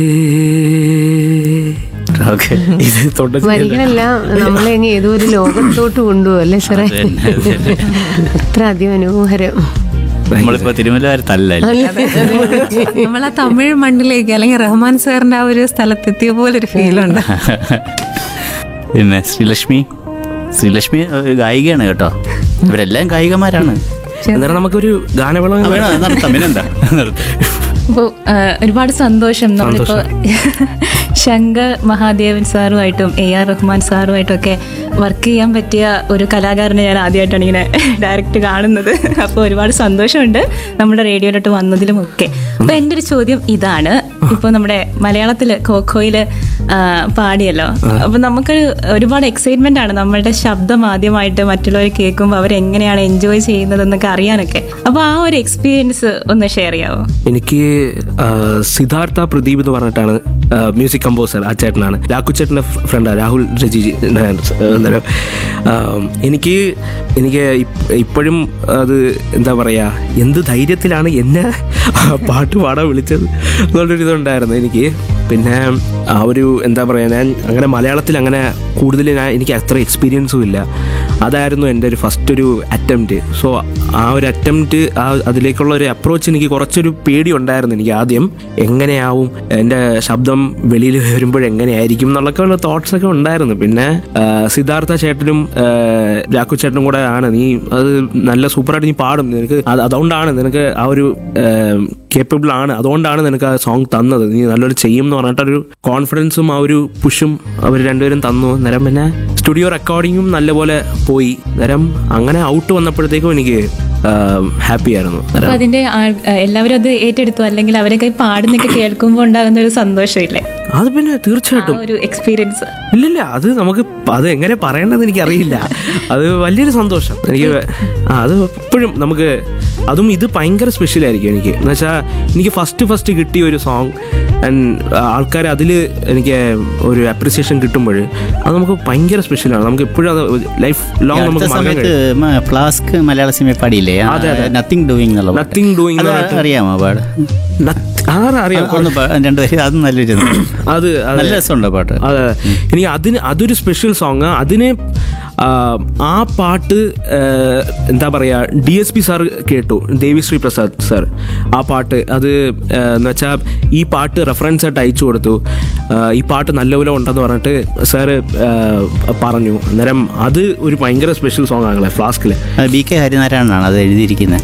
Okay ഇത് തൊണ്ട വരികളെല്ലാം നമ്മളെ അങ്ങ് ഏതോ ഒരു ലോകത്തോട്ട് കൊണ്ടുപോകും അല്ലേ സാറേ അത്ര അതിമനോഹരം നമ്മളിപ്പോ തിരുമല വരെ തല്ലായി നമ്മൾ ആ തമിഴ് മണ്ണിലേക്ക് അല്ലെങ്കിൽ റഹ്മാൻ സാറിന്റെ ആ ഒരു സ്ഥലത്തെത്തിയ പോലെ ഒരു ഫീലുണ്ട് പിന്നെ ശ്രീലക്ഷ്മി ശ്രീലക്ഷ്മി ഒരു ഗായികയാണ് കേട്ടോ ഇവരെല്ലാം ഗായികമാരാണ് അന്നേരം നമുക്കൊരു ഗാനവളം ആ, വേണം, നടത്താം പിന്നെന്താ നടത്താം. അപ്പോൾ ഒരുപാട് സന്തോഷം നമ്മളിപ്പോ ശങ്കർ മഹാദേവൻ സാറുമായിട്ടും എ ആർ റഹ്മാൻ സാറുമായിട്ടും ഒക്കെ വർക്ക് ചെയ്യാൻ പറ്റിയ ഒരു കലാകാരനെ ഞാൻ ആദ്യമായിട്ടാണ് ഇങ്ങനെ ഡയറക്റ്റ് കാണുന്നത് അപ്പോൾ ഒരുപാട് സന്തോഷമുണ്ട് നമ്മുടെ റേഡിയോയിലോട്ട് വന്നതിലും ഒക്കെ അപ്പോൾ എൻ്റെ ഒരു ചോദ്യം ഇതാണ് ഇപ്പോൾ നമ്മുടെ മലയാളത്തിൽ കോക്കോയില് ആ, പാടിയല്ലോ അപ്പോൾ നമുക്ക് ഒരുപാട് എക്സൈറ്റ്മെന്റ് ആണ് നമ്മളുടെ ശബ്ദം ആദ്യമായിട്ട് മറ്റുള്ളവർ കേൾക്കുമ്പോൾ അവരെങ്ങനെയാണ് എൻജോയ് ചെയ്യുന്നതെന്നൊക്കെ അറിയാനൊക്കെ അപ്പോൾ ആ ഒരു എക്സ്പീരിയൻസ് ഒന്ന് ഷെയർ ചെയ്യാമോ എനിക്ക് ആ, സിദ്ധാർത്ഥ പ്രദീപ് എന്ന് പറഞ്ഞിട്ടാണ് മ്യൂസിക് കമ്പോസർ ആ ചേട്ടനാണ് രാഹുൽ ചേട്ടൻ്റെ ഫ്രണ്ടാണ് രാഹുൽ രജി അന്നേരം ആ, എനിക്ക് എനിക്ക് ഇപ്പ- ഇപ്പോഴും അത് എന്താ പറയുക എന്ത് ധൈര്യത്തിലാണ് എന്നെ ആ പാട്ട് പാടാൻ വിളിച്ചത് എന്നുള്ളൊരു ഇതുണ്ടായിരുന്നു എനിക്ക് പിന്നെ ആ ഒരു എന്താ പറയുക ഞാൻ അങ്ങനെ മലയാളത്തിൽ അങ്ങനെ കൂടുതൽ ഞാൻ എനിക്ക് അത്ര എക്സ്പീരിയൻസും ഇല്ല അതായിരുന്നു എൻ്റെ ഒരു ഫസ്റ്റ് ഒരു അറ്റംപ്റ്റ് സോ ആ ഒരു അറ്റംപ്റ്റ് ആ അതിലേക്കുള്ള ഒരു അപ്രോച്ച് എനിക്ക് കുറച്ചൊരു പേടി ഉണ്ടായിരുന്നു എനിക്ക് ആദ്യം എങ്ങനെയാവും എൻ്റെ ശബ്ദം വെളിയിൽ വരുമ്പോൾ എങ്ങനെയായിരിക്കും എന്നുള്ളൊക്കെ ഉള്ള തോട്ട്സ് ഒക്കെ ഉണ്ടായിരുന്നു പിന്നെ ആ, സിദ്ധാർത്ഥ ചേട്ടനും ആ, രാഘു ചേട്ടനും കൂടെ ആണ് നീ അത് നല്ല സൂപ്പറായിട്ട് നീ പാടും നിനക്ക് അത് അതുകൊണ്ടാണ് നിനക്ക് ആ ഒരു കേപ്പബിൾ ആണ് അതുകൊണ്ടാണ് നിനക്ക് ആ സോങ് തന്നത് നീ നല്ലൊരു ചെയ്യും എന്ന് പറഞ്ഞിട്ടൊരു കോൺഫിഡൻസും ആ ഒരു പുഷും അവർ രണ്ടുപേരും തന്നു നേരം പിന്നെ സ്റ്റുഡിയോ റെക്കോർഡിങ്ങും നല്ലപോലെ പോയി നേരം അങ്ങനെ ഔട്ട് വന്നപ്പോഴത്തേക്കും എനിക്ക് ഹാപ്പി ആയിരുന്നു നേരം അപ്പൊ അതിന്റെ ആൾ- എല്ലാവരും അത് ഏറ്റെടുത്തു അല്ലെങ്കിൽ അവരൊക്കെ പാടുന്നൊക്കെ കേൾക്കുമ്പോൾ ഉണ്ടാകുന്ന ഒരു സന്തോഷമില്ലേ അത് പിന്നെ ആ തീർച്ചയായിട്ടും ഒരു എക്സ്പീരിയൻസ് ഇല്ലില്ല അത് നമുക്ക് അത് എങ്ങനെ പറയണമെന്ന് എനിക്കറിയില്ല അത് വലിയൊരു സന്തോഷം എനിക്ക് ആ അത് എപ്പോഴും നമുക്ക് അതും ഇത് ഭയങ്കര സ്പെഷ്യൽ ആയിരിക്കും എനിക്ക് എന്ന് വെച്ചാൽ എനിക്ക് ഫസ്റ്റ് ഫസ്റ്റ് കിട്ടിയ ഒരു സോങ് ആൻഡ് ആൾക്കാർ അതിൽ എനിക്ക് ഒരു അപ്രിസിയേഷൻ കിട്ടുമ്പോൾ അത് നമുക്ക് ഭയങ്കര സ്പെഷ്യലാണ് നമുക്ക് എപ്പോഴും അത് ലൈഫ് ലോങ് അടുത്ത നമുക്ക് മറക്കാൻ സമയത്ത് മ- ഫ്ലാസ്ക് മലയാള സിനിമ പാടിയില്ലേ അതെ, അതെ. നത്തിങ് ഡൂയിങ് എന്നുള്ള പാട്ട്. Nothing Doing അത് എന്ന് അറിയാമോ പാട് ആരറിയാം ഒന്ന് പാ- രണ്ടുപേരും അതും നല്ലൊരു ഇതാണ്. അത് അത് നല്ല രസമുണ്ടോ പാട്ട് അതെ എനിക്ക് അതിന് അതൊരു സ്പെഷ്യൽ സോങ് അതിന് ആ, ആ പാട്ട് ആ, എന്താ പറയുക ഡി എസ് പി സാർ കേട്ടു ദേവിശ്രീ പ്രസാദ് സാർ ആ പാട്ട് അത് ആ, എന്ന് വെച്ചാൽ ഈ പാട്ട് റെഫറൻസ് ആയിട്ട് അയച്ചു കൊടുത്തു ആ, ഈ പാട്ട് നല്ലപോലെ ഉണ്ടെന്ന് പറഞ്ഞിട്ട് സാറ് പറഞ്ഞു അന്നേരം അത് ഒരു ഭയങ്കര സ്പെഷ്യൽ സോങ് ആണല്ലേ ഫ്ലാസ്കിൽ അത് ബി കെ ഹരിനാരായണനാണ് അത് എഴുതിയിരിക്കുന്നത്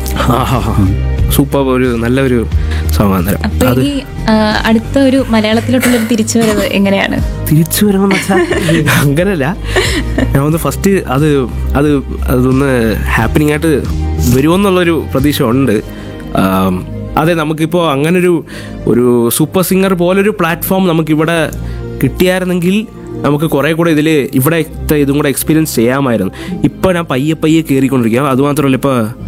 സൂപ്പർ ഒരു നല്ലൊരു സോങ് അന്നേരം അപ്പൊ ഈ ആ, അടുത്ത ഒരു മലയാളത്തിലോട്ടുള്ള ഒരു തിരിച്ചുവരവ് എങ്ങനെയാണ് തിരിച്ചു വരണമെന്ന് വെച്ചാൽ അങ്ങനല്ല ഞാൻ ഒന്ന് ഫസ്റ്റ് അത് അത് അതൊന്ന് ഹാപ്പനിങ് ആയിട്ട് വരുമെന്നുള്ളൊരു പ്രതീക്ഷ ഉണ്ട് ആം, അതെ നമുക്കിപ്പോൾ അങ്ങനൊരു ഒരു സൂപ്പർ സിംഗർ പോലൊരു പ്ലാറ്റ്ഫോം നമുക്കിവിടെ കിട്ടിയായിരുന്നെങ്കിൽ നമുക്ക് കുറേ കൂടെ ഇതിൽ ഇവിടെ ഇതും കൂടെ എക്സ്പീരിയൻസ് ചെയ്യാമായിരുന്നു ഇപ്പോൾ ഞാൻ പയ്യെ പയ്യെ കയറിക്കൊണ്ടിരിക്കുക അതുമാത്രമല്ല ഇപ്പോൾ